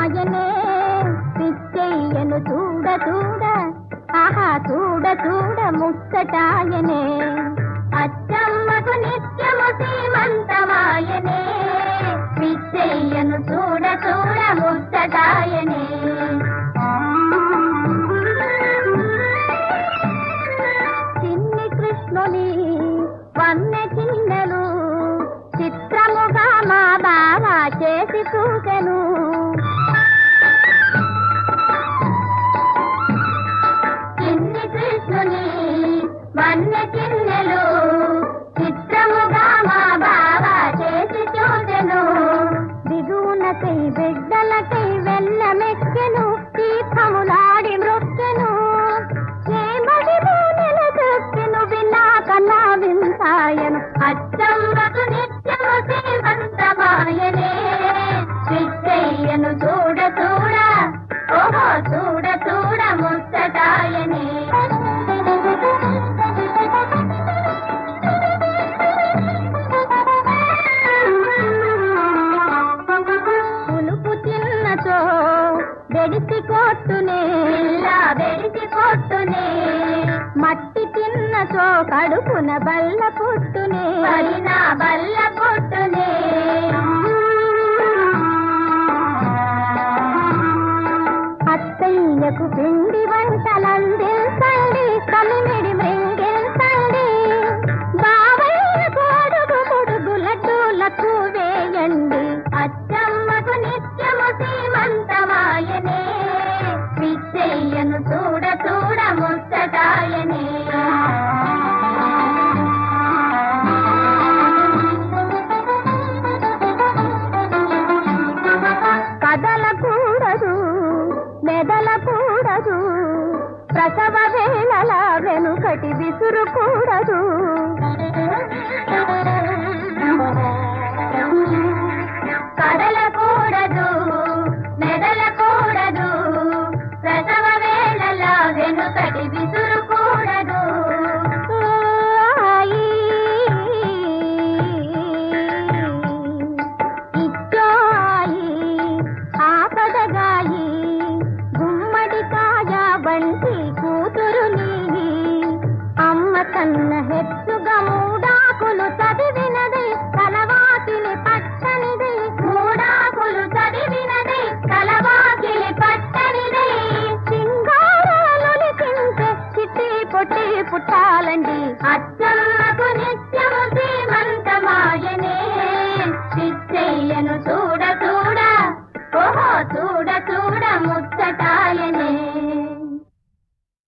ఆయనే పిచ్చెయ్యను చూడ చూడ ఆహా చూడ చూడ ముచ్చటాయనే అచ్చమ్మకు నిత్యము సీమంతమాయనే పిచ్చెయ్యను చూడ చూడ ముచ్చటాయనే చిన్ని కృష్ణుని వన్నె చిన్నెలు చిత్రముగా మా బావ చేసి చూసెను చిన్ని కృష్ణుని వన్నె చిన్నెలు చిత్రముగా మా బావ చేసి చూసెను దిగునకై బిడ్డలకై వెన్నమెక్కెను తీర్థములాడి మృక్కెను ఏమడిలో నిలదొక్కెను విన్నా కన్నా వింతాయను అచ్చమ్మకు నిత్యము శ్రీమంతమాయనే పిచ్చయ్యను చూడ చూడ ఓహో చూడ చూడ ముచ్చటాయనే పులుపు తిన్నచో బెడిసి కొట్టునే ఇలా బెడిసి కొట్టునే మట్టి తిన్నచో కడుపున బల్ల పుట్టునే పడిన బల్ల పుట్టునే అత్తయ్యకు పిండి వంటలందించండి కలిమిడి మృంగిల్చండి బావయ్యకు అడుగు పొడుగు లడ్డూలకు వేయండి అచ్చమ్మకు నిత్యము సీమంతమాయనే పిచ్చయ్యను చూడ చూడ ముచ్చటాయనే కదలకూడదు మెదలకూడదు ప్రసవ వేళల వెనుకటి విసురుకూడదు